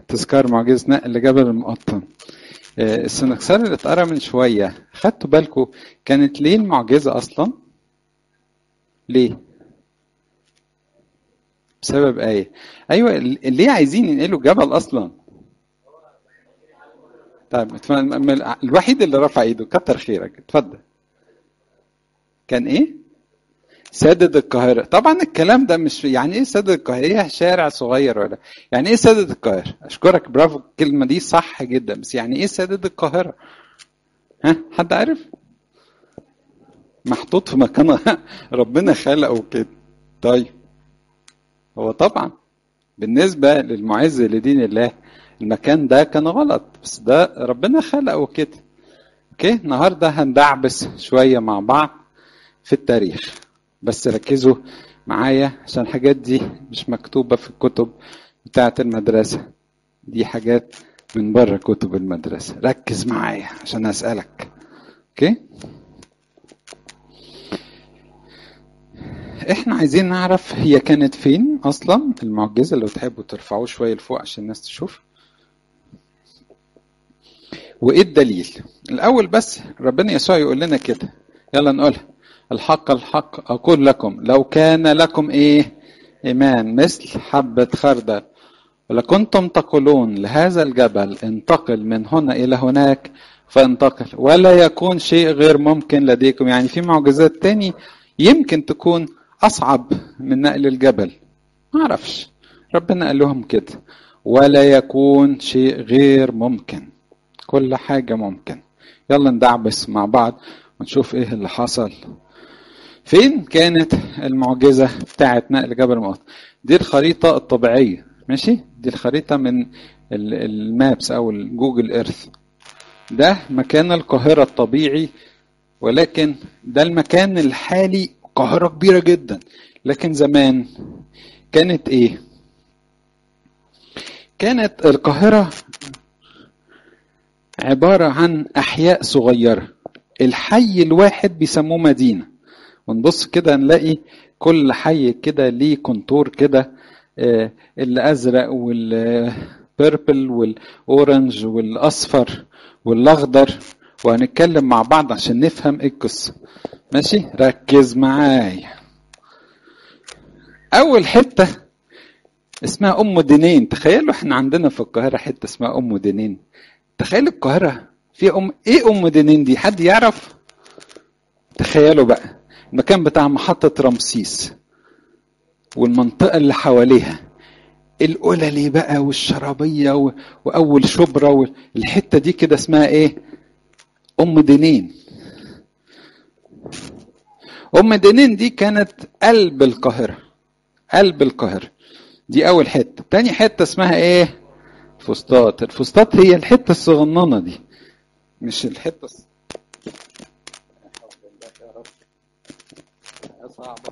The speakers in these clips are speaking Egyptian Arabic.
تذكار معجزة نقل جبل المقطم السنكسار اللي اتقرا من شوية خدتوا بالكم كانت ليه المعجزة أصلا؟ ليه؟ بسبب آية أيوة ليه عايزين ينقلوا الجبل أصلا؟ طيب الوحيد اللي رفع ايده كتر خيرك اتفضل كان ايه سادة القاهرة طبعا الكلام ده مش يعني ايه سادة القاهرة ايه شارع صغير ولا يعني ايه سادة القاهرة اشكرك برافو الكلمة دي صح جدا بس يعني ايه سادة القاهرة ها حد عارف محطوط في مكان ربنا خلقه كده طيب هو طبعا بالنسبة للمعز لدين الله المكان ده كان غلط بس ده ربنا خلقه كده اوكي النهارده هندعبس شويه مع بعض في التاريخ بس ركزوا معايا عشان الحاجات دي مش مكتوبه في الكتب بتاعه المدرسه دي حاجات من بره كتب المدرسه ركز معايا عشان اسالك اوكي احنا عايزين نعرف هي كانت فين اصلا المعجزه لو تحبوا ترفعوه شويه لفوق عشان الناس تشوف وايه الدليل الاول بس ربنا يسوع يقول لنا كده يلا نقولها الحق الحق اقول لكم لو كان لكم ايه ايمان مثل حبه خردل ولكنتم تقولون لهذا الجبل انتقل من هنا الى هناك فانتقل ولا يكون شيء غير ممكن لديكم يعني في معجزات تاني يمكن تكون اصعب من نقل الجبل ما اعرفش ربنا قال لهم كده ولا يكون شيء غير ممكن كل حاجة ممكن يلا ندعبس مع بعض ونشوف ايه اللي حصل فين كانت المعجزة بتاعة نقل جبل الموت دي الخريطة الطبيعية ماشي دي الخريطة من المابس او الجوجل ايرث ده مكان القاهرة الطبيعي ولكن ده المكان الحالي قاهرة كبيرة جدا لكن زمان كانت ايه كانت القاهرة عبارة عن أحياء صغيرة الحي الواحد بيسموه مدينة ونبص كده نلاقي كل حي كده ليه كونتور كده آه الأزرق والبيربل والأورنج والأصفر والأخضر وهنتكلم مع بعض عشان نفهم ايه القصة ماشي ركز معايا أول حتة اسمها أم دينين تخيلوا احنا عندنا في القاهرة حتة اسمها أم دينين تخيل القاهرة في أم إيه أم دينين دي حد يعرف؟ تخيلوا بقى المكان بتاع محطة رمسيس والمنطقة اللي حواليها القللي بقى والشرابية و... وأول شبرا والحتة دي كده اسمها إيه؟ أم دينين أم دينين دي كانت قلب القاهرة قلب القاهرة دي أول حتة تاني حتة اسمها إيه؟ الفسطاط الفسطاط هي الحته الصغننه دي مش الحته الص... صعبه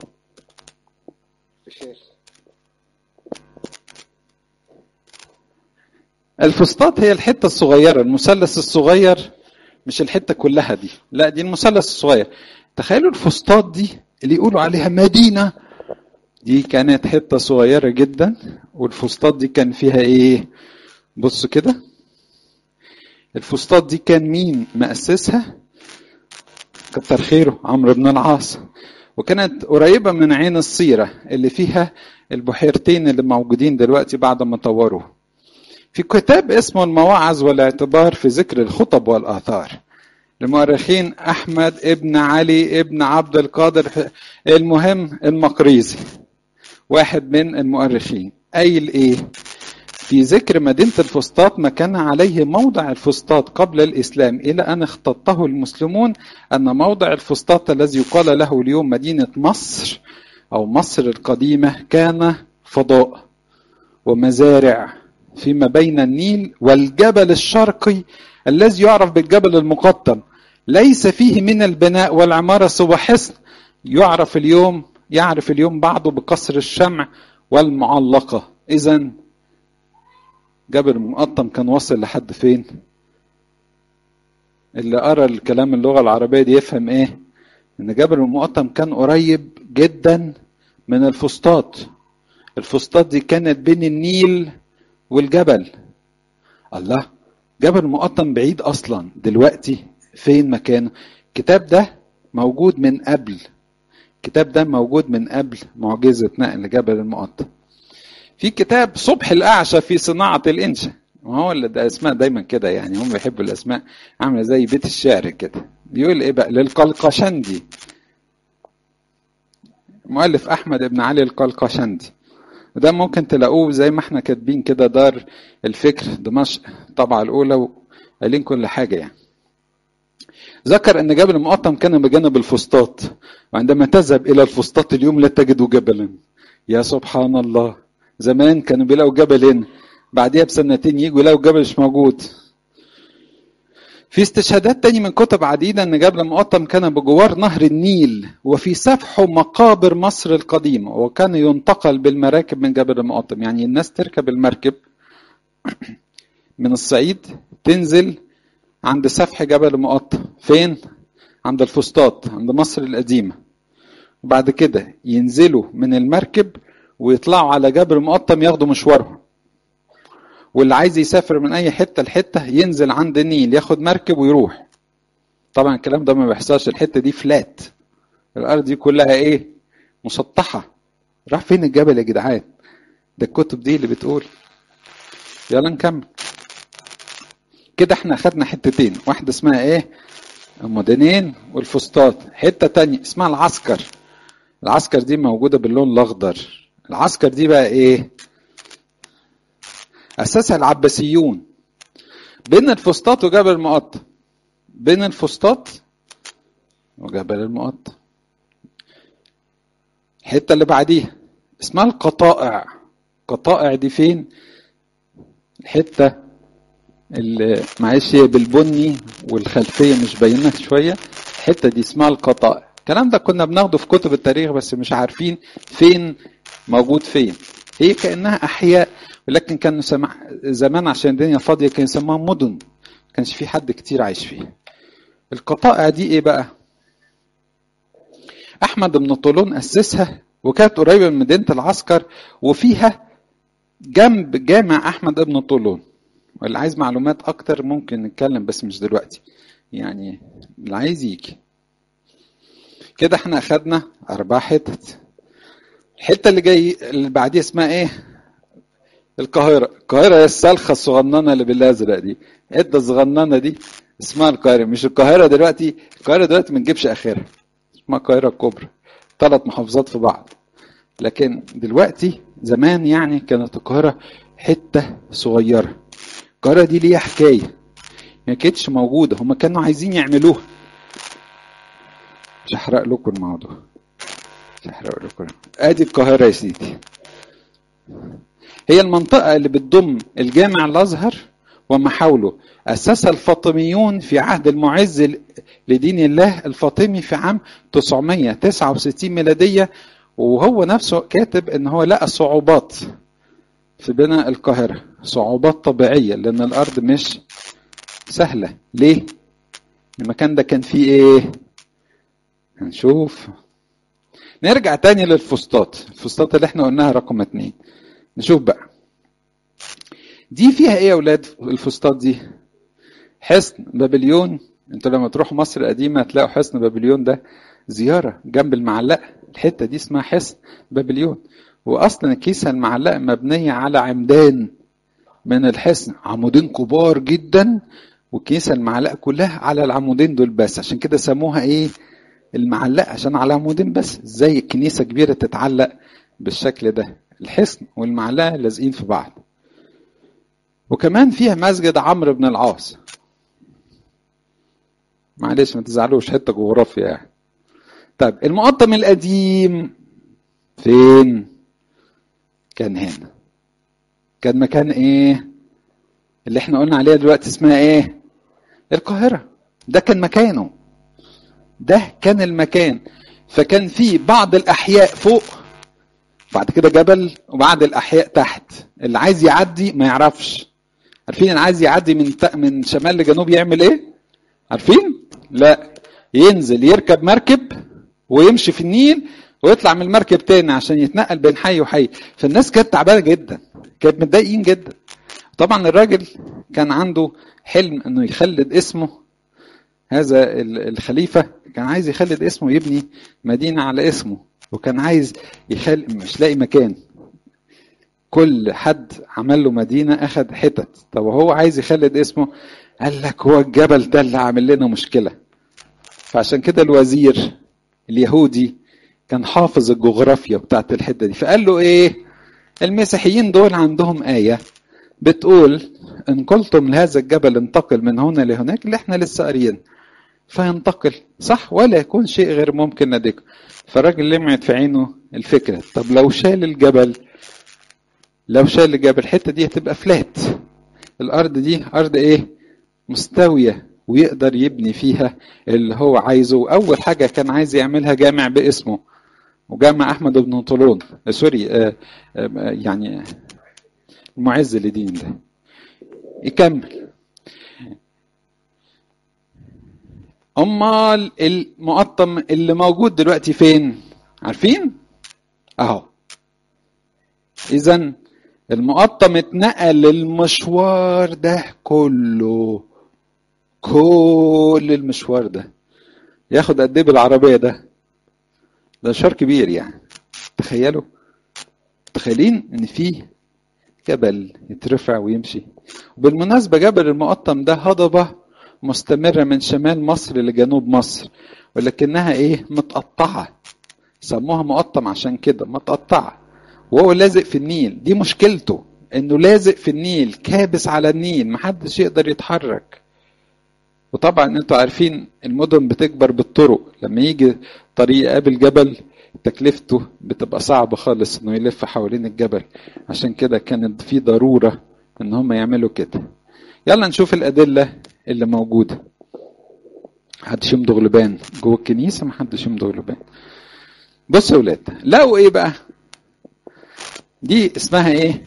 الفسطاط هي الحته الصغيره المثلث الصغير مش الحته كلها دي لا دي المثلث الصغير تخيلوا الفسطاط دي اللي يقولوا عليها مدينه دي كانت حته صغيره جدا والفسطاط دي كان فيها ايه بص كده الفسطاط دي كان مين مؤسسها كتر خيره عمرو بن العاص وكانت قريبة من عين الصيرة اللي فيها البحيرتين اللي موجودين دلوقتي بعد ما طوروا في كتاب اسمه المواعظ والاعتبار في ذكر الخطب والآثار لمؤرخين أحمد ابن علي ابن عبد القادر المهم المقريزي واحد من المؤرخين قايل ايه في ذكر مدينة الفسطاط ما كان عليه موضع الفسطاط قبل الإسلام إلى أن اختطه المسلمون أن موضع الفسطاط الذي يقال له اليوم مدينة مصر أو مصر القديمة كان فضاء ومزارع فيما بين النيل والجبل الشرقي الذي يعرف بالجبل المقطم ليس فيه من البناء والعمارة سوى حصن يعرف اليوم يعرف اليوم بعضه بقصر الشمع والمعلقة إذا جبل المقطم كان واصل لحد فين اللي قرا الكلام اللغه العربيه دي يفهم ايه ان جبل المقطم كان قريب جدا من الفسطاط الفسطاط دي كانت بين النيل والجبل الله جبل المقطم بعيد اصلا دلوقتي فين مكانه الكتاب ده موجود من قبل الكتاب ده موجود من قبل معجزة نقل جبل المقطم في كتاب صبح الأعشى في صناعة الإنشاء ما هو اللي ده اسماء دايما كده يعني هم بيحبوا الاسماء عامله زي بيت الشعر كده بيقول ايه بقى للقلقشندي مؤلف احمد بن علي القلقشندي وده ممكن تلاقوه زي ما احنا كاتبين كده دار الفكر دمشق الطبعه الاولى وقايلين كل حاجه يعني ذكر ان جبل المقطم كان بجانب الفسطاط وعندما تذهب الى الفسطاط اليوم لا تجد جبلا يا سبحان الله زمان كانوا بيلاقوا جبلين بعديها بسنتين يجوا يلاقوا الجبل مش موجود في استشهادات تاني من كتب عديدة أن جبل المقطم كان بجوار نهر النيل وفي سفحه مقابر مصر القديمة وكان ينتقل بالمراكب من جبل المقطم يعني الناس تركب المركب من الصعيد تنزل عند سفح جبل المقطم فين؟ عند الفسطاط عند مصر القديمة وبعد كده ينزلوا من المركب ويطلعوا على جبل المقطم ياخدوا مشوارهم واللي عايز يسافر من اي حته لحته ينزل عند النيل ياخد مركب ويروح طبعا الكلام ده ما بيحصلش الحته دي فلات الارض دي كلها ايه مسطحه راح فين الجبل يا جدعان ده الكتب دي اللي بتقول يلا نكمل كده احنا اخدنا حتتين واحده اسمها ايه المدنين والفسطاط حته تانية اسمها العسكر العسكر دي موجوده باللون الاخضر العسكر دي بقى ايه أسسها العباسيون بين الفسطاط وجبل المقطم بين الفسطاط وجبل المقطم الحتة اللي بعديها اسمها القطائع قطائع دي فين الحتة اللي معلش هي بالبني والخلفية مش باينة شوية الحتة دي اسمها القطائع الكلام ده كنا بناخده في كتب التاريخ بس مش عارفين فين موجود فين هي كأنها أحياء ولكن كانوا سمع زمان عشان الدنيا فاضيه كان يسموها مدن ما كانش في حد كتير عايش فيها القطائع دي ايه بقى احمد بن طولون اسسها وكانت قريبه من مدينه العسكر وفيها جنب جامع احمد بن طولون واللي عايز معلومات اكتر ممكن نتكلم بس مش دلوقتي يعني اللي عايز يجي كده احنا اخدنا اربع حتت الحته اللي جاي اللي بعديها اسمها ايه القاهرة القاهرة هي السلخة الصغننة اللي بالأزرق دي الحتة الصغننة دي اسمها القاهرة مش القاهرة دلوقتي القاهرة دلوقتي ما تجيبش آخرها اسمها القاهرة الكبرى ثلاث محافظات في بعض لكن دلوقتي زمان يعني كانت القاهرة حتة صغيرة القاهرة دي ليها حكاية ما كانتش موجودة هما كانوا عايزين يعملوها مش هحرق لكم الموضوع مش هحرق لكم ادي القاهرة يا سيدي هي المنطقة اللي بتضم الجامع الأزهر وما حوله أسسها الفاطميون في عهد المعز لدين الله الفاطمي في عام 969 ميلادية وهو نفسه كاتب ان هو لقى صعوبات في بناء القاهرة صعوبات طبيعية لأن الأرض مش سهلة ليه؟ المكان ده كان فيه إيه؟ هنشوف نرجع تاني للفسطاط الفسطاط اللي احنا قلناها رقم اتنين نشوف بقى دي فيها ايه يا اولاد الفسطاط دي حصن بابليون انتوا لما تروحوا مصر القديمه هتلاقوا حصن بابليون ده زياره جنب المعلقه الحته دي اسمها حصن بابليون واصلا الكيسه المعلقه مبنيه على عمدان من الحصن عمودين كبار جدا والكيسه المعلقه كلها على العمودين دول بس عشان كده سموها ايه المعلقه عشان على عمودين بس زي الكنيسه كبيره تتعلق بالشكل ده الحصن والمعلقه لازقين في بعض وكمان فيها مسجد عمرو بن العاص معلش ما تزعلوش حته جغرافيا يعني طيب المقطم القديم فين كان هنا كان مكان ايه اللي احنا قلنا عليها دلوقتي اسمها ايه القاهره ده كان مكانه ده كان المكان فكان في بعض الاحياء فوق بعد كده جبل وبعد الاحياء تحت اللي عايز يعدي ما يعرفش عارفين اللي عايز يعدي من من شمال لجنوب يعمل ايه عارفين لا ينزل يركب مركب ويمشي في النيل ويطلع من المركب تاني عشان يتنقل بين حي وحي فالناس كانت تعبانه جدا كانت متضايقين جدا طبعا الراجل كان عنده حلم انه يخلد اسمه هذا الخليفة كان عايز يخلد اسمه يبني مدينة على اسمه وكان عايز يخل مش لاقي مكان كل حد عمل له مدينة أخد حتت طب وهو عايز يخلد اسمه قال لك هو الجبل ده اللي عامل لنا مشكلة فعشان كده الوزير اليهودي كان حافظ الجغرافيا بتاعت الحتة دي فقال له ايه المسيحيين دول عندهم آية بتقول إن قلتم لهذا الجبل انتقل من هنا لهناك اللي احنا لسه قاريين فينتقل صح ولا يكون شيء غير ممكن لديكم فالراجل لمعت في عينه الفكرة طب لو شال الجبل لو شال الجبل الحتة دي هتبقى فلات الأرض دي أرض إيه مستوية ويقدر يبني فيها اللي هو عايزه أول حاجة كان عايز يعملها جامع باسمه وجامع أحمد بن طولون سوري آه آه يعني المعز لدين ده يكمل امال المقطم اللي موجود دلوقتي فين عارفين اهو اذا المقطم اتنقل المشوار ده كله كل المشوار ده ياخد قد ايه بالعربيه ده ده مشوار كبير يعني تخيلوا متخيلين ان فيه جبل يترفع ويمشي وبالمناسبة جبل المقطم ده هضبة مستمرة من شمال مصر لجنوب مصر ولكنها ايه متقطعة سموها مقطم عشان كده متقطعة وهو لازق في النيل دي مشكلته انه لازق في النيل كابس على النيل محدش يقدر يتحرك وطبعا انتوا عارفين المدن بتكبر بالطرق لما يجي طريق قابل جبل تكلفته بتبقى صعبة خالص انه يلف حوالين الجبل عشان كده كانت في ضرورة ان هم يعملوا كده يلا نشوف الأدلة اللي موجودة محدش يمضغ لبان جوه الكنيسة محدش يمضغ لبان بصوا يا ولاد لقوا ايه بقى دي اسمها ايه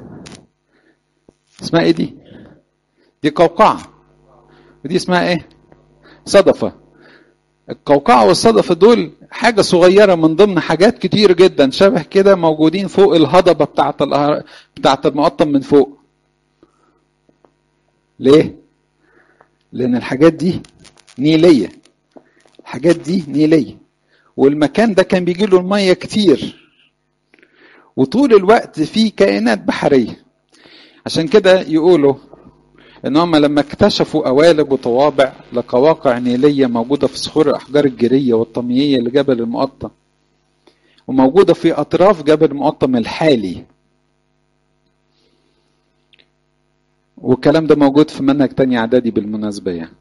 اسمها ايه دي دي قوقعة ودي اسمها ايه صدفة القوقعة والصدفة دول حاجة صغيرة من ضمن حاجات كتير جدا شبه كده موجودين فوق الهضبة بتاعة بتاعة المقطم من فوق. ليه؟ لأن الحاجات دي نيلية. الحاجات دي نيلية. والمكان ده كان بيجي له المية كتير. وطول الوقت فيه كائنات بحرية. عشان كده يقولوا ان هم لما اكتشفوا قوالب وطوابع لقواقع نيليه موجوده في صخور الاحجار الجيريه والطمييه لجبل المقطم وموجوده في اطراف جبل المقطم الحالي والكلام ده موجود في منهج تاني اعدادي بالمناسبه يعني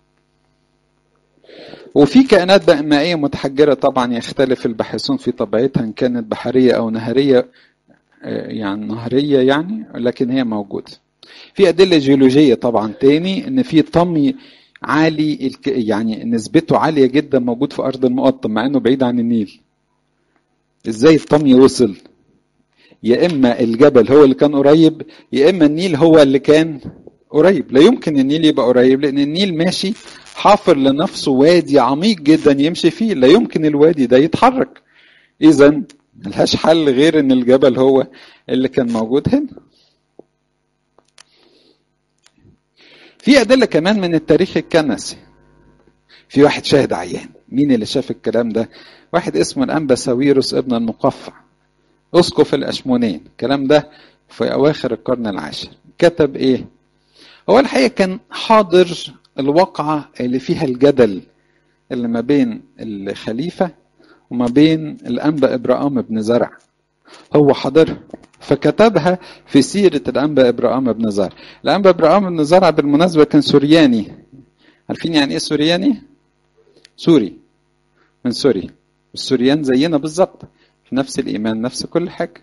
وفي كائنات بقى مائيه متحجره طبعا يختلف الباحثون في طبيعتها ان كانت بحريه او نهريه يعني نهريه يعني لكن هي موجوده في أدلة جيولوجية طبعا تاني إن في طمي عالي يعني نسبته عالية جدا موجود في أرض المقطم مع إنه بعيد عن النيل. إزاي الطمي وصل؟ يا إما الجبل هو اللي كان قريب يا إما النيل هو اللي كان قريب، لا يمكن النيل يبقى قريب لأن النيل ماشي حافر لنفسه وادي عميق جدا يمشي فيه، لا يمكن الوادي ده يتحرك. إذا ملهاش حل غير إن الجبل هو اللي كان موجود هنا. في أدلة كمان من التاريخ الكنسي في واحد شاهد عيان مين اللي شاف الكلام ده واحد اسمه الأنبا ساويروس ابن المقفع أسقف الأشمونين الكلام ده في أواخر القرن العاشر كتب إيه هو الحقيقة كان حاضر الواقعة اللي فيها الجدل اللي ما بين الخليفة وما بين الأنبا إبراهام بن زرع هو حاضرها فكتبها في سيرة الأنبا إبراهام بن زرع الأنبا إبراهام بن زرع بالمناسبة كان سورياني عارفين يعني إيه سورياني؟ سوري من سوريا السوريان زينا بالظبط في نفس الإيمان نفس كل حاجة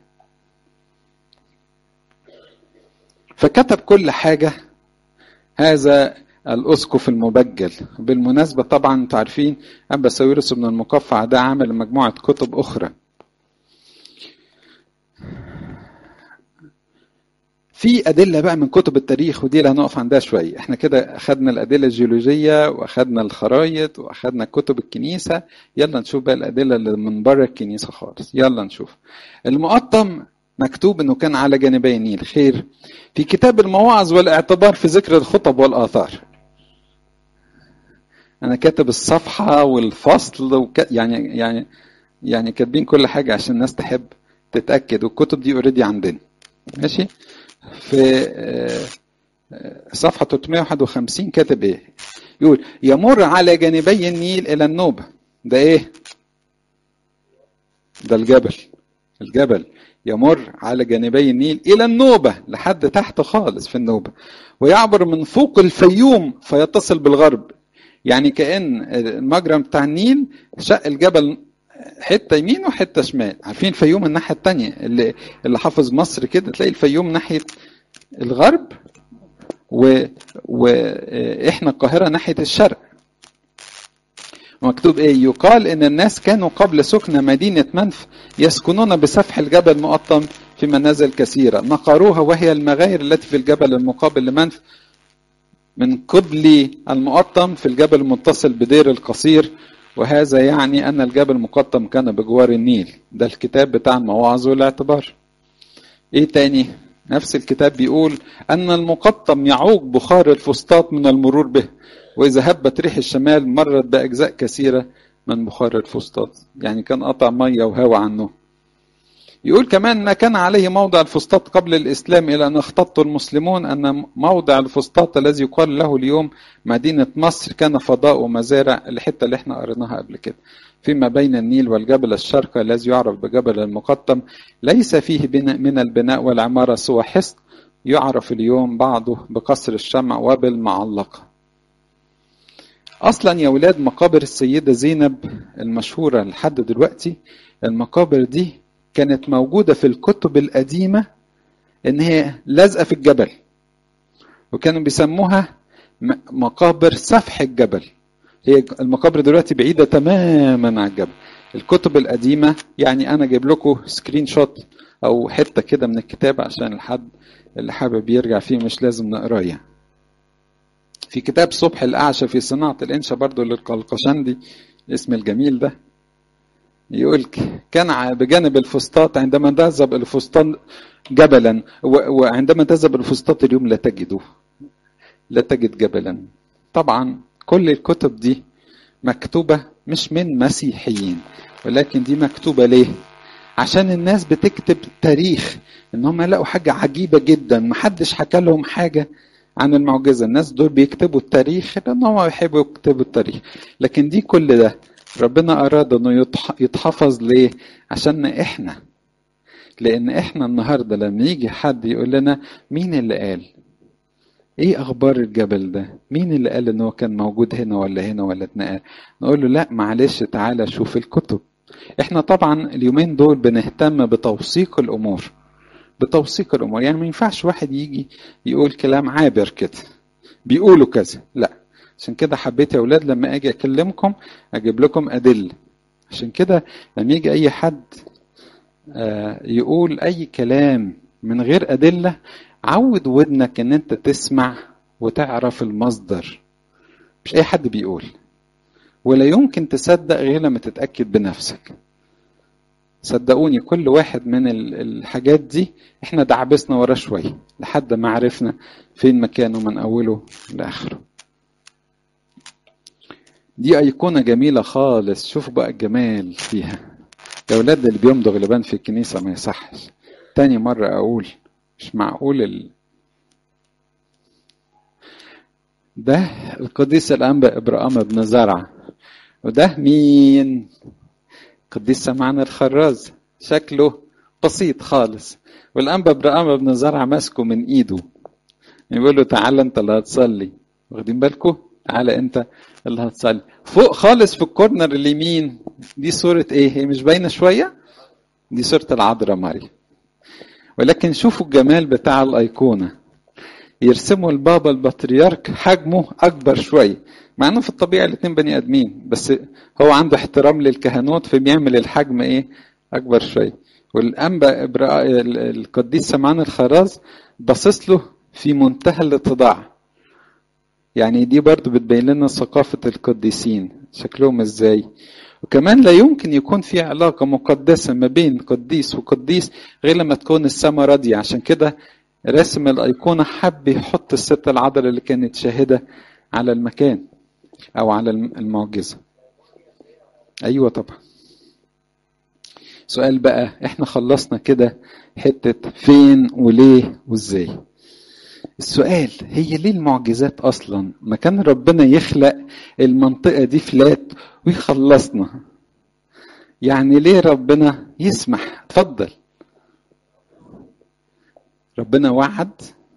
فكتب كل حاجة هذا الأسقف المبجل بالمناسبة طبعا انتوا عارفين أنبا ساويرس بن المقفع ده عمل مجموعة كتب أخرى في أدلة بقى من كتب التاريخ ودي اللي هنقف عندها شوية احنا كده أخدنا الأدلة الجيولوجية وأخدنا الخرايط وأخدنا كتب الكنيسة يلا نشوف بقى الأدلة اللي من بره الكنيسة خالص يلا نشوف المقطم مكتوب انه كان على جانبي النيل خير في كتاب المواعظ والاعتبار في ذكر الخطب والاثار انا كاتب الصفحه والفصل وك... يعني يعني يعني كاتبين كل حاجه عشان الناس تحب تتاكد والكتب دي اوريدي عندنا ماشي في صفحه 351 كاتب ايه يقول يمر على جانبي النيل الى النوبه ده ايه ده الجبل الجبل يمر على جانبي النيل الى النوبه لحد تحت خالص في النوبه ويعبر من فوق الفيوم فيتصل بالغرب يعني كان المجرى بتاع النيل شق الجبل حته يمين وحته شمال عارفين الفيوم الناحيه الثانيه اللي اللي حافظ مصر كده تلاقي الفيوم ناحيه الغرب و... واحنا القاهره ناحيه الشرق مكتوب ايه يقال ان الناس كانوا قبل سكن مدينه منف يسكنون بسفح الجبل مقطم في منازل كثيره نقروها وهي المغاير التي في الجبل المقابل لمنف من قبل المقطم في الجبل المتصل بدير القصير وهذا يعني أن الجبل المقطم كان بجوار النيل ده الكتاب بتاع المواعظ والاعتبار إيه تاني نفس الكتاب بيقول أن المقطم يعوق بخار الفسطاط من المرور به وإذا هبت ريح الشمال مرت بأجزاء كثيرة من بخار الفسطاط يعني كان قطع مية وهواء عنه يقول كمان ما كان عليه موضع الفسطاط قبل الإسلام إلى أن اختطوا المسلمون أن موضع الفسطاط الذي يقال له اليوم مدينة مصر كان فضاء ومزارع الحتة اللي احنا قريناها قبل كده فيما بين النيل والجبل الشرقي الذي يعرف بجبل المقطم ليس فيه من البناء والعمارة سوى حصن يعرف اليوم بعضه بقصر الشمع وبالمعلقة أصلا يا ولاد مقابر السيدة زينب المشهورة لحد دلوقتي المقابر دي كانت موجودة في الكتب القديمة إن هي لازقة في الجبل وكانوا بيسموها مقابر سفح الجبل هي المقابر دلوقتي بعيدة تماما عن الجبل الكتب القديمة يعني أنا جايب لكم سكرين شوت أو حتة كده من الكتاب عشان الحد اللي حابب يرجع فيه مش لازم نقراه يعني. في كتاب صبح الأعشى في صناعة الإنشا برضو للقلقشندي الاسم الجميل ده يقول كان بجانب الفسطاط عندما تذهب الفسطاط جبلا وعندما تذهب الفسطاط اليوم لا تجده لا تجد جبلا طبعا كل الكتب دي مكتوبة مش من مسيحيين ولكن دي مكتوبة ليه عشان الناس بتكتب تاريخ ان هم لقوا حاجة عجيبة جدا محدش حكى لهم حاجة عن المعجزة الناس دول بيكتبوا التاريخ لان هم بيحبوا يكتبوا التاريخ لكن دي كل ده ربنا أراد إنه يتحفظ ليه؟ عشان إحنا لأن إحنا النهاردة لما يجي حد يقول لنا مين اللي قال؟ إيه أخبار الجبل ده؟ مين اللي قال إن هو كان موجود هنا ولا هنا ولا اتنقل؟ نقول له لا معلش تعالى شوف الكتب. إحنا طبعا اليومين دول بنهتم بتوثيق الأمور. بتوثيق الأمور، يعني ما ينفعش واحد يجي يقول كلام عابر كده. بيقولوا كذا، لا. عشان كده حبيت يا اولاد لما اجي اكلمكم اجيب لكم ادله عشان كده لما يجي اي حد يقول اي كلام من غير ادله عود ودنك ان انت تسمع وتعرف المصدر مش اي حد بيقول ولا يمكن تصدق غير لما تتاكد بنفسك صدقوني كل واحد من الحاجات دي احنا دعبسنا وراه شويه لحد ما عرفنا فين مكانه من اوله لاخره دي أيقونة جميلة خالص شوفوا بقى الجمال فيها يا ولاد اللي بيمضغ غلبان في الكنيسة ما يصحش تاني مرة أقول مش معقول ال... ده القديس الأنبا إبراهام بن زرع وده مين قديس سمعان الخراز شكله بسيط خالص والأنبا إبراهام بن زرع ماسكه من إيده يقول له تعالى أنت اللي هتصلي واخدين بالكم تعالى أنت اللي هتصلي فوق خالص في الكورنر اليمين دي صورة ايه هي مش باينة شوية دي صورة العذراء مريم ولكن شوفوا الجمال بتاع الأيقونة يرسموا البابا البطريرك حجمه أكبر شوية مع إنه في الطبيعة الاتنين بني آدمين بس هو عنده احترام للكهنوت فبيعمل الحجم إيه أكبر شوية والأنبا القديس سمعان الخراز باصص له في منتهى الاتضاع يعني دي برضو بتبين لنا ثقافة القديسين شكلهم ازاي وكمان لا يمكن يكون في علاقة مقدسة ما بين قديس وقديس غير لما تكون السماء راضية عشان كده رسم الأيقونة حب يحط الست العذراء اللي كانت شاهدة على المكان أو على المعجزة أيوة طبعا سؤال بقى احنا خلصنا كده حتة فين وليه وازاي السؤال هي ليه المعجزات اصلا ما كان ربنا يخلق المنطقة دي فلات ويخلصنا يعني ليه ربنا يسمح اتفضل ربنا وعد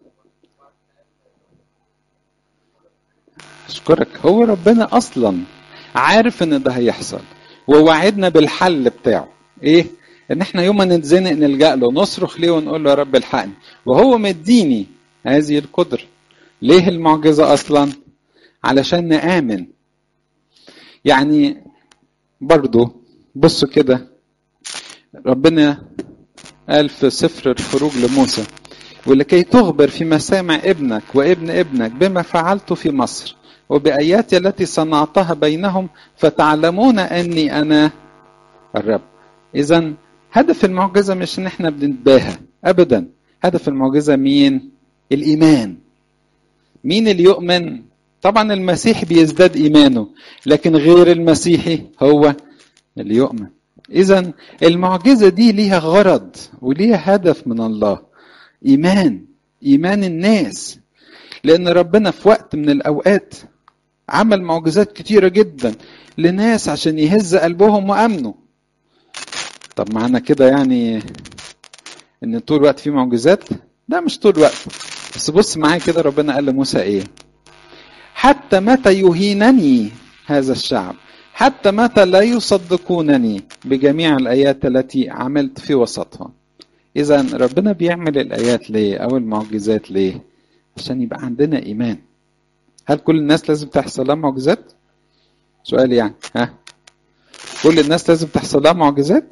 اشكرك هو ربنا اصلا عارف ان ده هيحصل ووعدنا بالحل بتاعه ايه ان احنا يوم ما نتزنق نلجا له نصرخ ليه ونقول له يا رب الحقني وهو مديني هذه القدره ليه المعجزه اصلا علشان نامن يعني برضو بصوا كده ربنا قال في سفر الخروج لموسى ولكي تخبر في مسامع ابنك وابن ابنك بما فعلت في مصر وبآياتي التي صنعتها بينهم فتعلمون أني أنا الرب إذا هدف المعجزة مش إن إحنا بنتباهى أبدا هدف المعجزة مين؟ الإيمان مين اللي يؤمن؟ طبعا المسيح بيزداد إيمانه لكن غير المسيحي هو اللي يؤمن إذا المعجزة دي ليها غرض وليها هدف من الله إيمان إيمان الناس لأن ربنا في وقت من الأوقات عمل معجزات كتيرة جدا لناس عشان يهز قلبهم وأمنوا طب معنى كده يعني ان طول الوقت في معجزات لا مش طول الوقت بس بص معايا كده ربنا قال لموسى ايه حتى متى يهينني هذا الشعب حتى متى لا يصدقونني بجميع الايات التي عملت في وسطهم اذا ربنا بيعمل الايات ليه او المعجزات ليه عشان يبقى عندنا ايمان هل كل الناس لازم تحصل لها معجزات سؤال يعني ها كل الناس لازم تحصل لها معجزات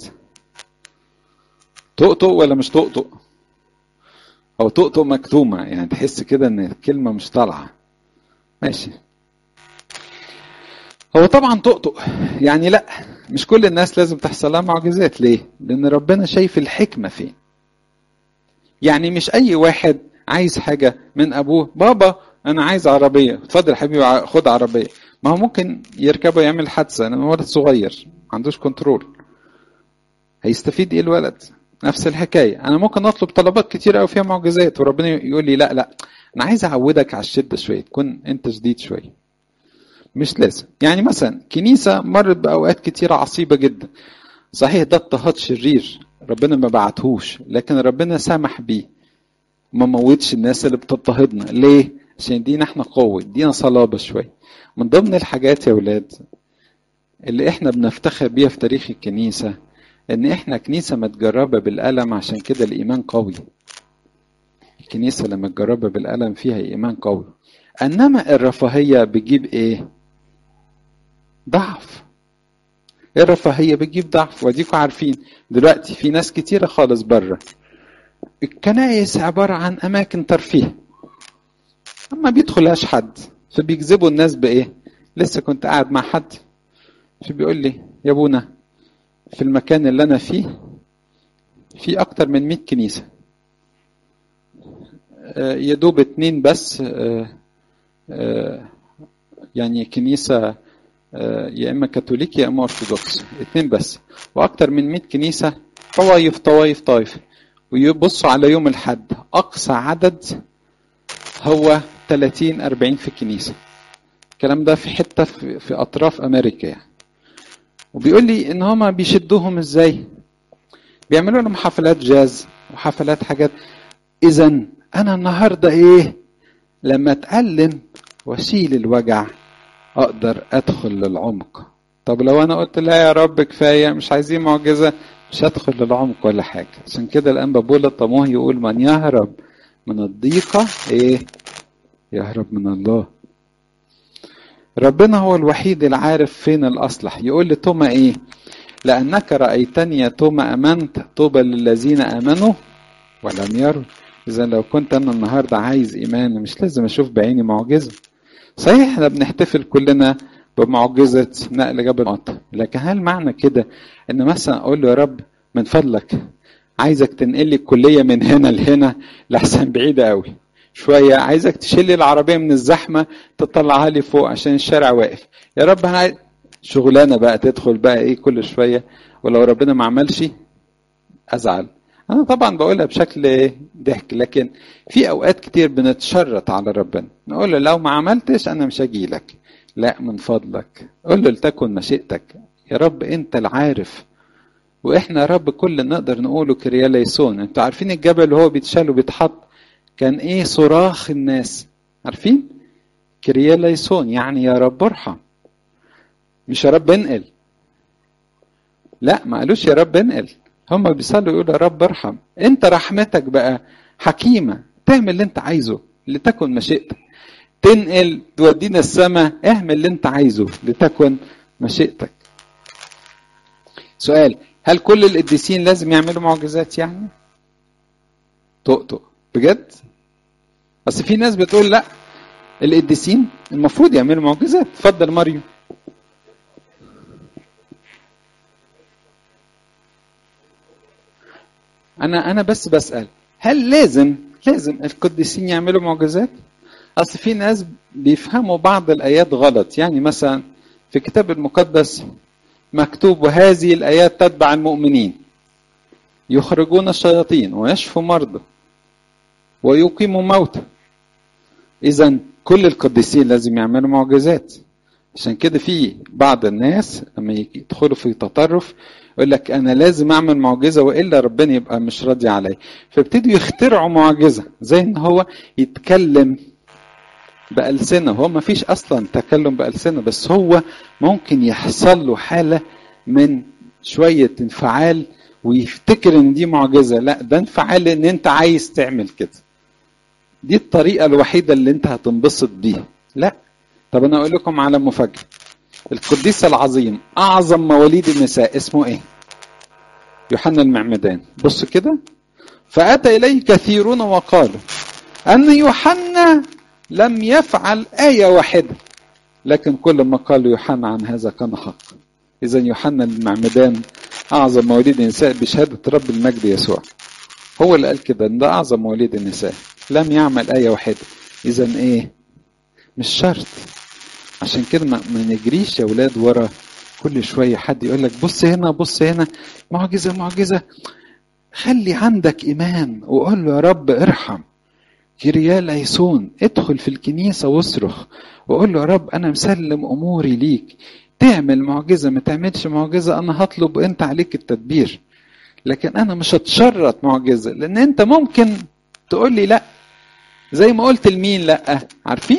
تقطق ولا مش تقطق او تقطق مكتومة يعني تحس كده ان الكلمة مش طالعة ماشي هو طبعا تقطق يعني لا مش كل الناس لازم تحصل لها معجزات ليه لان ربنا شايف الحكمة فين يعني مش اي واحد عايز حاجة من ابوه بابا انا عايز عربية اتفضل يا حبيبي خد عربية ما هو ممكن يركبه يعمل حادثة انا ولد صغير ما عندوش كنترول هيستفيد ايه الولد نفس الحكاية أنا ممكن أطلب طلبات كتير أوي فيها معجزات وربنا يقول لي لا لا أنا عايز أعودك على الشدة شوية تكون أنت شديد شوية مش لازم يعني مثلا كنيسة مرت بأوقات كتيرة عصيبة جدا صحيح ده اضطهاد شرير ربنا ما بعتهوش لكن ربنا سمح بيه ما موتش الناس اللي بتضطهدنا ليه؟ عشان يدينا احنا قوة يدينا صلابة شوية من ضمن الحاجات يا ولاد اللي احنا بنفتخر بيها في تاريخ الكنيسة ان احنا كنيسه متجربه بالالم عشان كده الايمان قوي الكنيسه لما تجربها بالالم فيها ايمان قوي انما الرفاهيه بتجيب ايه ضعف الرفاهيه بتجيب ضعف واديكم عارفين دلوقتي في ناس كتيره خالص بره الكنائس عباره عن اماكن ترفيه اما بيدخلهاش حد فبيجذبوا الناس بايه لسه كنت قاعد مع حد فبيقول لي يا ابونا في المكان اللي أنا فيه في أكتر من 100 كنيسة يا دوب اتنين بس يعني كنيسة يا إما كاثوليك يا إما أرثوذكس اتنين بس وأكتر من 100 كنيسة طوايف طوايف طوايف ويبصوا على يوم الحد أقصى عدد هو 30 40 في الكنيسة الكلام ده في حتة في أطراف أمريكا يعني وبيقول لي ان هما بيشدوهم ازاي بيعملوا لهم حفلات جاز وحفلات حاجات اذا انا النهارده ايه لما اتالم واشيل الوجع اقدر ادخل للعمق طب لو انا قلت لا يا رب كفايه مش عايزين معجزه مش هدخل للعمق ولا حاجه عشان كده الانبا بولا الطموح يقول من يهرب من الضيقه ايه يهرب من الله ربنا هو الوحيد اللي عارف فين الأصلح يقول لتوما إيه لأنك رأيتني يا توما أمنت طوبى للذين آمنوا ولم يروا إذا لو كنت أنا النهاردة عايز إيمان مش لازم أشوف بعيني معجزة صحيح احنا بنحتفل كلنا بمعجزة نقل جبل مطر لكن هل معنى كده ان مثلا اقول له يا رب من فضلك عايزك تنقل لي الكلية من هنا لهنا لحسن بعيدة قوي شوية عايزك تشيل لي العربية من الزحمة تطلعها لي فوق عشان الشارع واقف يا رب انا شغلانة بقى تدخل بقى ايه كل شوية ولو ربنا ما عملش ازعل انا طبعا بقولها بشكل ضحك لكن في اوقات كتير بنتشرط على ربنا نقول له لو ما عملتش انا مش هجي لك لا من فضلك قول له لتكن مشيئتك يا رب انت العارف واحنا يا رب كل اللي نقدر نقوله كرياليسون انتوا عارفين الجبل اللي هو بيتشال وبيتحط كان ايه صراخ الناس عارفين كرياليسون يعني يا رب ارحم مش يا رب انقل لا ما قالوش يا رب انقل هم بيصلوا يقولوا يا رب ارحم انت رحمتك بقى حكيمه تعمل اللي انت عايزه لتكن مشيئتك تنقل تودينا السماء اعمل اللي انت عايزه لتكن مشيئتك سؤال هل كل القديسين لازم يعملوا معجزات يعني طقطق بجد بس في ناس بتقول لا القديسين المفروض يعملوا معجزات اتفضل ماريو انا انا بس بسال هل لازم لازم القديسين يعملوا معجزات اصل في ناس بيفهموا بعض الايات غلط يعني مثلا في الكتاب المقدس مكتوب وهذه الايات تتبع المؤمنين يخرجون الشياطين ويشفوا مرضى ويقيموا موتى اذا كل القديسين لازم يعملوا معجزات عشان كده في بعض الناس لما يدخلوا في تطرف يقول لك انا لازم اعمل معجزه والا ربنا يبقى مش راضي عليا فابتدوا يخترعوا معجزه زي ان هو يتكلم بألسنة هو ما فيش أصلا تكلم بألسنة بس هو ممكن يحصل له حالة من شوية انفعال ويفتكر ان دي معجزة لا ده انفعال ان انت عايز تعمل كده دي الطريقة الوحيدة اللي انت هتنبسط بيها لا طب انا اقول لكم على مفاجأة القديس العظيم اعظم مواليد النساء اسمه ايه يوحنا المعمدان بص كده فاتى اليه كثيرون وقالوا ان يوحنا لم يفعل آية واحدة لكن كل ما قال يوحنا عن هذا كان حق إذا يوحنا المعمدان أعظم مواليد النساء بشهادة رب المجد يسوع هو اللي قال كده إن ده أعظم مواليد النساء لم يعمل آية واحدة إذا إيه مش شرط عشان كده ما نجريش يا ولاد ورا كل شوية حد يقول لك بص هنا بص هنا معجزة معجزة خلي عندك إيمان وقول له يا رب ارحم كريال ليسون ادخل في الكنيسة واصرخ وقول له يا رب أنا مسلم أموري ليك تعمل معجزة ما تعملش معجزة أنا هطلب أنت عليك التدبير لكن أنا مش هتشرط معجزة لأن أنت ممكن تقول لي لأ زي ما قلت لمين لأ عارفين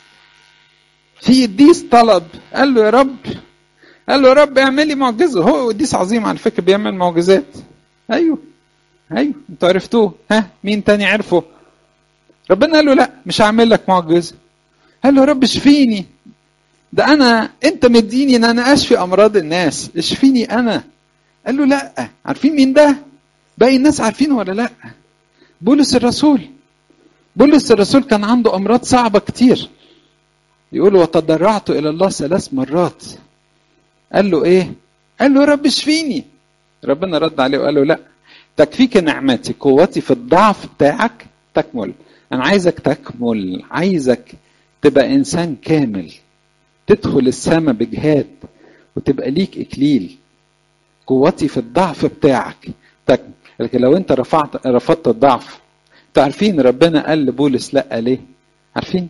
في قديس طلب قال له يا رب قال له يا رب اعمل لي معجزة هو قديس عظيم على فكرة بيعمل معجزات أيوه أيوه أنتوا عرفتوه ها مين تاني عرفه ربنا قال له لا مش هعمل لك معجزه قال له يا رب اشفيني ده انا انت مديني ان انا اشفي امراض الناس اشفيني انا قال له لا عارفين مين ده باقي الناس عارفين ولا لا بولس الرسول بولس الرسول كان عنده امراض صعبه كتير يقول وتضرعت الى الله ثلاث مرات قال له ايه قال له يا رب اشفيني ربنا رد عليه وقال له لا تكفيك نعمتي قوتي في الضعف بتاعك تكمل انا عايزك تكمل عايزك تبقى انسان كامل تدخل السماء بجهاد وتبقى ليك اكليل قوتي في الضعف بتاعك تكمل لكن لو انت رفعت رفضت الضعف انتوا عارفين ربنا قال لبولس لا ليه عارفين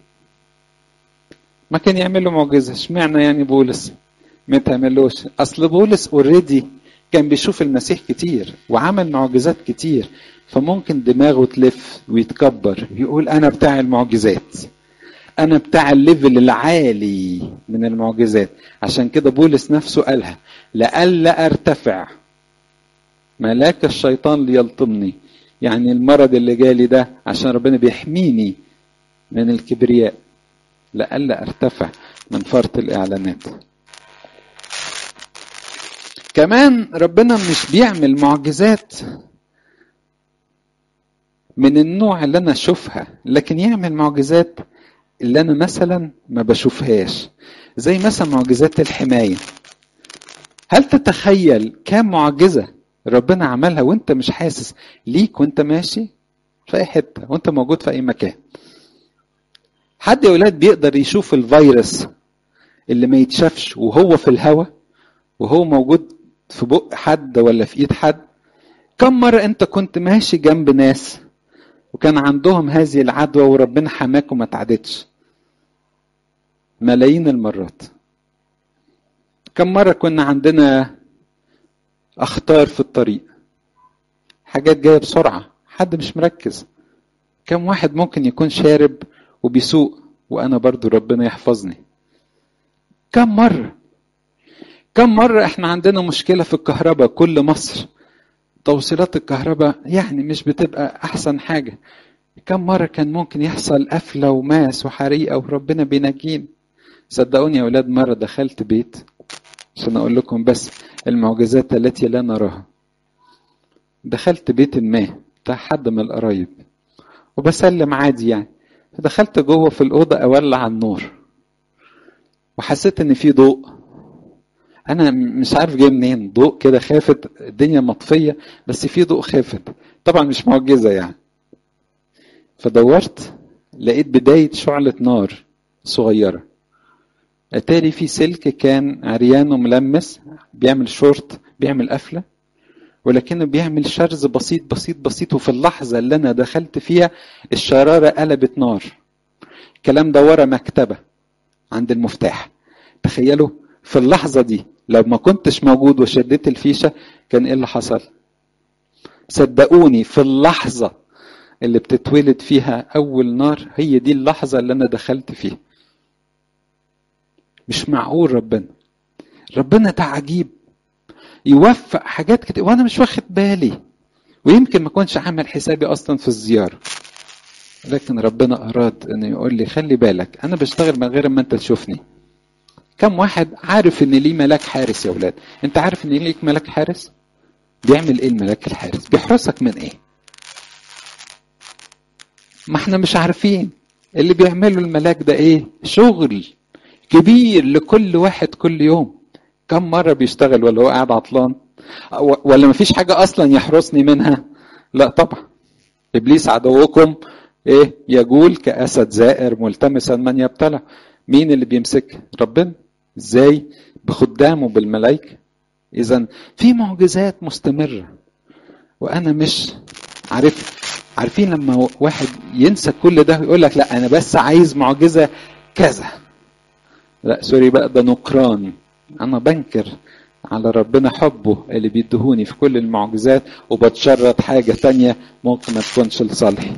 ما كان يعمل له معجزه اشمعنى يعني بولس ما تعملوش اصل بولس اوريدي كان بيشوف المسيح كتير وعمل معجزات كتير فممكن دماغه تلف ويتكبر يقول انا بتاع المعجزات انا بتاع الليفل العالي من المعجزات عشان كده بولس نفسه قالها لئلا ارتفع ملاك الشيطان ليلطمني يعني المرض اللي جالي ده عشان ربنا بيحميني من الكبرياء لئلا ارتفع من فرط الاعلانات كمان ربنا مش بيعمل معجزات من النوع اللي انا اشوفها لكن يعمل معجزات اللي انا مثلا ما بشوفهاش زي مثلا معجزات الحمايه هل تتخيل كم معجزه ربنا عملها وانت مش حاسس ليك وانت ماشي في اي حته وانت موجود في اي مكان حد يا ولاد بيقدر يشوف الفيروس اللي ما يتشافش وهو في الهواء وهو موجود في بق حد ولا في ايد حد كم مرة انت كنت ماشي جنب ناس وكان عندهم هذه العدوى وربنا حماك وما تعدتش ملايين المرات كم مرة كنا عندنا اخطار في الطريق حاجات جاية بسرعة حد مش مركز كم واحد ممكن يكون شارب وبيسوق وانا برضو ربنا يحفظني كم مرة كم مرة احنا عندنا مشكلة في الكهرباء كل مصر توصيلات الكهرباء يعني مش بتبقى احسن حاجة كم مرة كان ممكن يحصل قفلة وماس وحريقة وربنا بينجينا صدقوني يا أولاد مرة دخلت بيت عشان أقول لكم بس المعجزات التي لا نراها دخلت بيت ما بتاع حد من القرايب وبسلم عادي يعني دخلت جوه في الأوضة أولع النور وحسيت إن في ضوء أنا مش عارف جاي منين ضوء كده خافت الدنيا مطفية بس في ضوء خافت طبعا مش معجزة يعني فدورت لقيت بداية شعلة نار صغيرة اتاري في سلك كان عريان وملمس بيعمل شورت بيعمل قفلة ولكنه بيعمل شرز بسيط بسيط بسيط وفي اللحظة اللي أنا دخلت فيها الشرارة قلبت نار الكلام ده ورا مكتبة عند المفتاح تخيلوا في اللحظة دي لو ما كنتش موجود وشديت الفيشة كان ايه اللي حصل صدقوني في اللحظة اللي بتتولد فيها أول نار هي دي اللحظة اللي أنا دخلت فيها مش معقول ربنا ربنا ده عجيب يوفق حاجات كتير وانا مش واخد بالي ويمكن ما كنتش عامل حسابي اصلا في الزياره لكن ربنا اراد انه يقول لي خلي بالك انا بشتغل من غير ما انت تشوفني كم واحد عارف ان ليه ملاك حارس يا ولاد انت عارف ان ليك ملاك حارس بيعمل ايه الملاك الحارس بيحرسك من ايه ما احنا مش عارفين اللي بيعمله الملاك ده ايه شغل كبير لكل واحد كل يوم كم مرة بيشتغل ولا هو قاعد عطلان ولا مفيش حاجة أصلا يحرسني منها لا طبعا إبليس عدوكم إيه يجول كأسد زائر ملتمسا من يبتلع مين اللي بيمسك ربنا إزاي بخدامه بالملائكة إذا في معجزات مستمرة وأنا مش عارف عارفين لما واحد ينسى كل ده ويقول لك لا أنا بس عايز معجزة كذا لا سوري بقى ده نكران انا بنكر على ربنا حبه اللي بيدهوني في كل المعجزات وبتشرط حاجة تانية ممكن ما تكونش لصالحي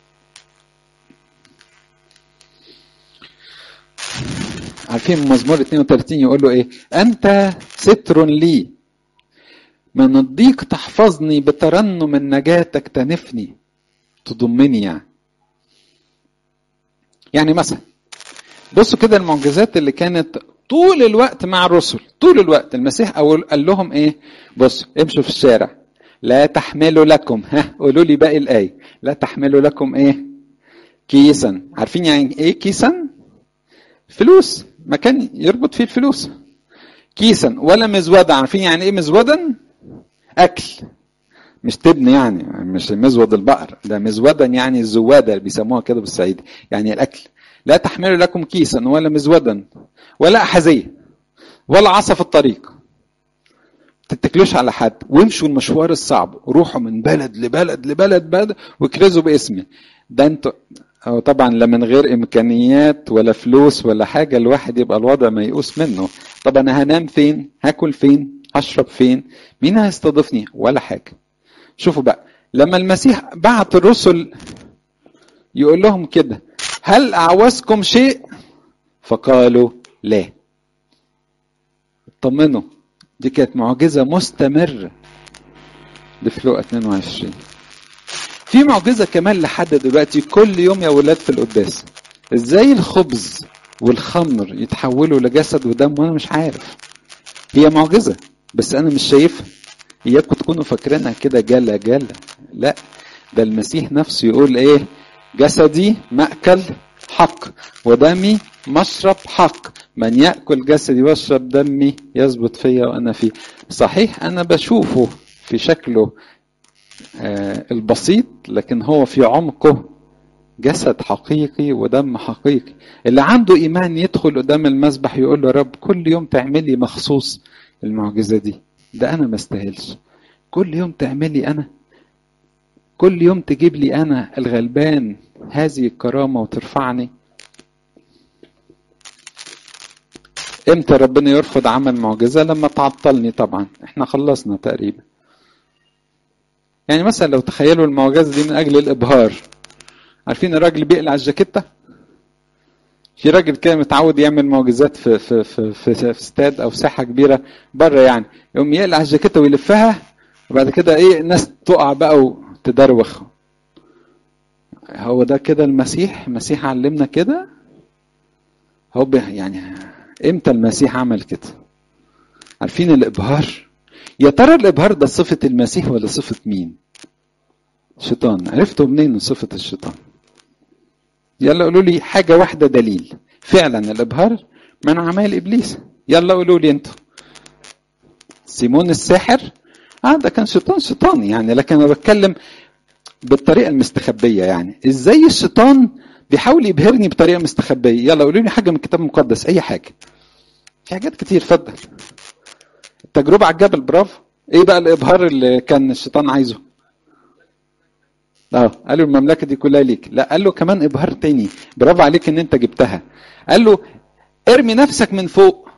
عارفين مزمور 32 يقول له ايه انت ستر لي من الضيق تحفظني بترنم النجاة تكتنفني تضمني يعني يعني مثلا بصوا كده المعجزات اللي كانت طول الوقت مع الرسل طول الوقت المسيح أول قال لهم ايه بصوا امشوا في الشارع لا تحملوا لكم ها قولوا لي باقي الآية لا تحملوا لكم ايه كيسا عارفين يعني ايه كيسا فلوس مكان يربط فيه الفلوس كيسا ولا مزودا عارفين يعني ايه مزودا اكل مش تبني يعني مش مزود البقر ده مزودا يعني الزواده اللي بيسموها كده بالصعيدي يعني الاكل لا تحملوا لكم كيسا ولا مزودا ولا أحذية ولا عصا في الطريق تتكلوش على حد وامشوا المشوار الصعب روحوا من بلد لبلد لبلد بلد واكرزوا باسمي ده انتوا أو طبعا لا من غير امكانيات ولا فلوس ولا حاجه الواحد يبقى الوضع ميؤوس منه طب انا هنام فين هاكل فين هشرب فين مين هيستضيفني ولا حاجه شوفوا بقى لما المسيح بعت الرسل يقول لهم كده هل اعوزكم شيء فقالوا لا اطمنوا دي كانت معجزة مستمرة دي في لقا 22 في معجزة كمان لحد دلوقتي كل يوم يا ولاد في القداس ازاي الخبز والخمر يتحولوا لجسد ودم وانا مش عارف هي معجزة بس انا مش شايفها اياكم تكونوا فاكرينها كده جلة جلة لا ده المسيح نفسه يقول ايه جسدي مأكل حق ودمي مشرب حق من يأكل جسدي ويشرب دمي يثبت فيا وأنا فيه صحيح أنا بشوفه في شكله آه البسيط لكن هو في عمقه جسد حقيقي ودم حقيقي اللي عنده إيمان يدخل قدام المسبح يقول له رب كل يوم تعملي مخصوص المعجزة دي ده أنا ما استاهلش كل يوم تعملي أنا كل يوم تجيب لي أنا الغلبان هذه الكرامة وترفعني امتى ربنا يرفض عمل معجزة لما تعطلني طبعا احنا خلصنا تقريبا يعني مثلا لو تخيلوا المعجزة دي من أجل الإبهار عارفين الراجل بيقلع الجاكيتة في راجل كده متعود يعمل معجزات في في في في, في استاد او ساحه كبيره بره يعني يقوم يقلع الجاكيته ويلفها وبعد كده ايه الناس تقع بقى وتدروخ هو ده كده المسيح المسيح علمنا كده هو يعني امتى المسيح عمل كده عارفين الابهار يا ترى الابهار ده صفه المسيح ولا صفه مين شيطان عرفتوا منين صفه الشيطان يلا قولوا لي حاجة واحدة دليل فعلا الإبهار من أعمال إبليس يلا قولوا لي أنتوا سيمون الساحر اه ده كان شيطان شيطان يعني لكن انا بتكلم بالطريقه المستخبيه يعني ازاي الشيطان بيحاول يبهرني بطريقه مستخبيه يلا قولوا لي حاجه من الكتاب المقدس اي حاجه في حاجات كتير اتفضل التجربه على الجبل برافو ايه بقى الابهار اللي كان الشيطان عايزه اه قال له المملكه دي كلها ليك لا قال له كمان ابهار تاني برافو عليك ان انت جبتها قال له ارمي نفسك من فوق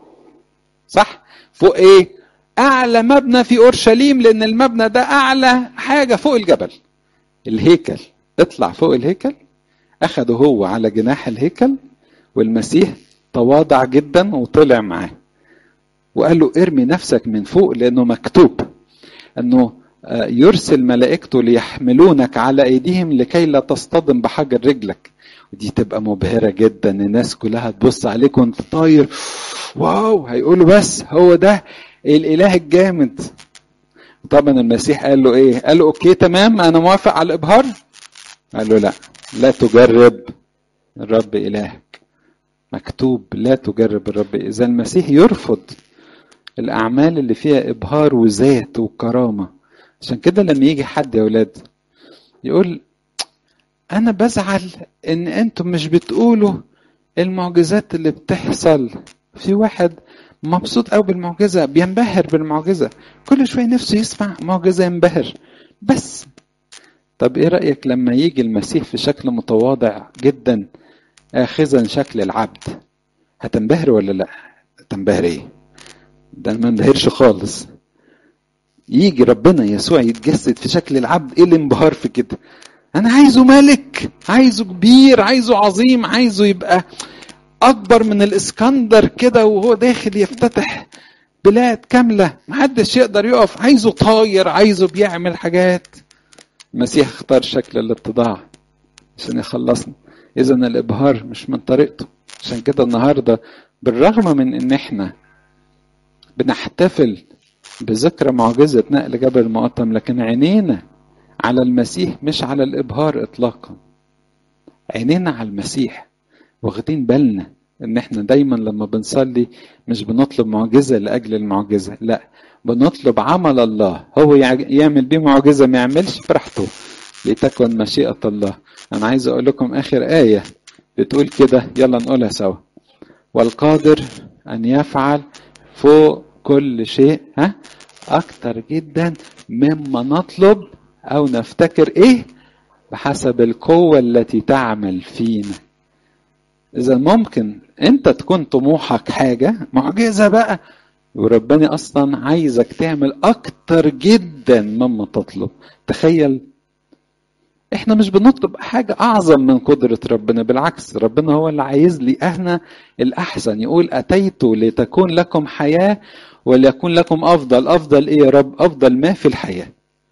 صح فوق ايه اعلى مبنى في اورشليم لان المبنى ده اعلى حاجه فوق الجبل الهيكل اطلع فوق الهيكل اخده هو على جناح الهيكل والمسيح تواضع جدا وطلع معاه وقال له ارمي نفسك من فوق لانه مكتوب انه يرسل ملائكته ليحملونك على ايديهم لكي لا تصطدم بحجر رجلك ودي تبقى مبهرة جدا الناس كلها تبص عليك وانت طاير واو هيقولوا بس هو ده الاله الجامد طبعا المسيح قال له ايه قال له اوكي تمام انا موافق على الابهار قال له لا لا تجرب الرب الهك مكتوب لا تجرب الرب اذا المسيح يرفض الاعمال اللي فيها ابهار وذات وكرامه عشان كده لما يجي حد يا ولاد يقول انا بزعل ان انتم مش بتقولوا المعجزات اللي بتحصل في واحد مبسوط قوي بالمعجزة بينبهر بالمعجزة كل شوية نفسه يسمع معجزة ينبهر بس طب ايه رأيك لما يجي المسيح في شكل متواضع جدا اخذا شكل العبد هتنبهر ولا لا تنبهر ايه ده ما انبهرش خالص يجي ربنا يسوع يتجسد في شكل العبد ايه الانبهار في كده انا عايزه ملك عايزه كبير عايزه عظيم عايزه يبقى اكبر من الاسكندر كده وهو داخل يفتتح بلاد كامله محدش يقدر يقف عايزه طاير عايزه بيعمل حاجات المسيح اختار شكل الاتضاع عشان يخلصنا اذا الابهار مش من طريقته عشان كده النهارده بالرغم من ان احنا بنحتفل بذكرى معجزة نقل جبل المقطم لكن عينينا على المسيح مش على الإبهار إطلاقا عينينا على المسيح واخدين بالنا ان احنا دايما لما بنصلي مش بنطلب معجزة لأجل المعجزة لا بنطلب عمل الله هو يعمل بيه معجزة ما يعملش براحته لتكن مشيئة الله أنا عايز أقول لكم آخر آية بتقول كده يلا نقولها سوا والقادر أن يفعل فوق كل شيء ها أكتر جدا مما نطلب أو نفتكر إيه بحسب القوة التي تعمل فينا إذا ممكن أنت تكون طموحك حاجة معجزة بقى وربنا أصلا عايزك تعمل أكتر جدا مما تطلب تخيل احنا مش بنطلب حاجة أعظم من قدرة ربنا بالعكس ربنا هو اللي عايز لي أهنا الأحسن يقول أتيت لتكون لكم حياة وليكون لكم أفضل أفضل إيه يا رب أفضل ما في الحياة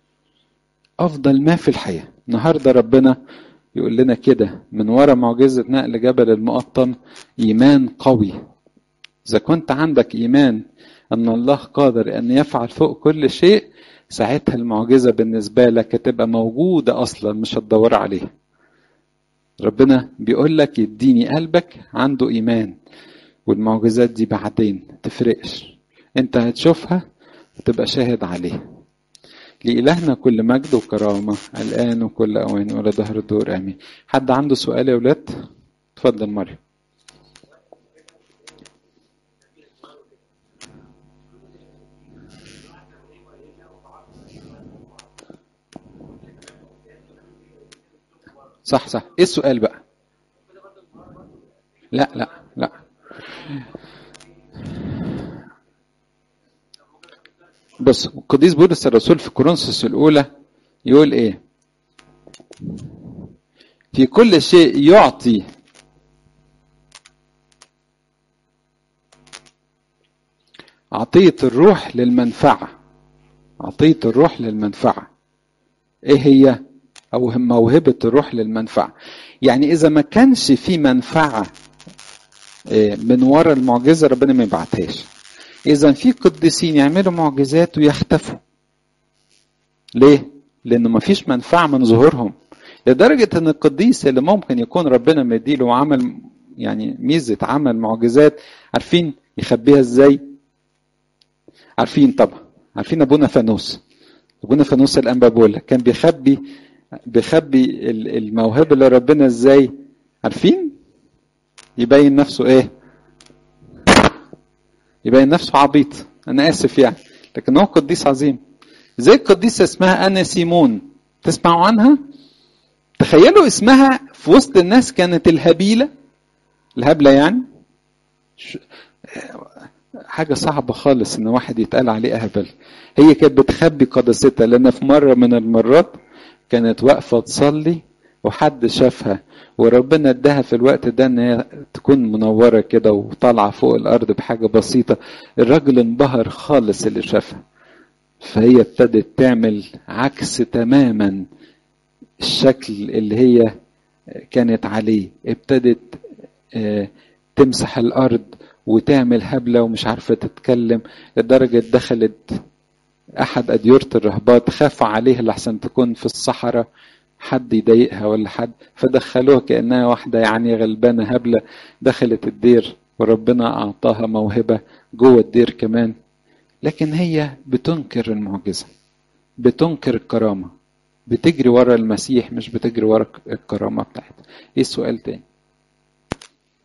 أفضل ما في الحياة النهاردة ربنا يقول لنا كده من ورا معجزة نقل جبل المقطم إيمان قوي إذا كنت عندك إيمان أن الله قادر أن يفعل فوق كل شيء ساعتها المعجزة بالنسبة لك هتبقى موجودة أصلا مش هتدور عليها ربنا بيقول لك يديني قلبك عنده ايمان والمعجزات دي بعدين تفرقش انت هتشوفها وتبقى شاهد عليها لإلهنا كل مجد وكرامة الآن وكل أوان ولا ظهر الدور آمين حد عنده سؤال يا ولاد اتفضل مريم صح صح ايه السؤال بقى لا لا لا بص القديس بولس الرسول في كورنثوس الاولى يقول ايه في كل شيء يعطي عطية الروح للمنفعة عطية الروح للمنفعة ايه هي او موهبة الروح للمنفعة يعني اذا ما كانش في منفعة من وراء المعجزة ربنا ما يبعتهاش اذا في قديسين يعملوا معجزات ويختفوا ليه لانه ما فيش منفعة من ظهورهم لدرجة ان القديس اللي ممكن يكون ربنا مديله وعمل يعني ميزة عمل معجزات عارفين يخبيها ازاي عارفين طبعا عارفين ابونا فانوس ابونا فانوس الانبابولا كان بيخبي بيخبي الموهبة اللي ربنا ازاي عارفين يبين نفسه ايه يبين نفسه عبيط انا اسف يعني لكن هو قديس عظيم زي القديسه اسمها انا سيمون تسمعوا عنها تخيلوا اسمها في وسط الناس كانت الهبيله الهبله يعني حاجة صعبة خالص إن واحد يتقال عليه أهبل هي كانت بتخبي قداستها لأن في مرة من المرات كانت واقفة تصلي وحد شافها وربنا اداها في الوقت ده ان هي تكون منوره كده وطالعه فوق الارض بحاجه بسيطه الراجل انبهر خالص اللي شافها فهي ابتدت تعمل عكس تماما الشكل اللي هي كانت عليه ابتدت تمسح الارض وتعمل هبله ومش عارفه تتكلم لدرجه دخلت احد اديره الرهبات خاف عليها لحسن تكون في الصحراء حد يضايقها ولا حد فدخلوها كانها واحده يعني غلبانه هبله دخلت الدير وربنا اعطاها موهبه جوه الدير كمان لكن هي بتنكر المعجزه بتنكر الكرامه بتجري ورا المسيح مش بتجري ورا الكرامه بتاعتها ايه السؤال تاني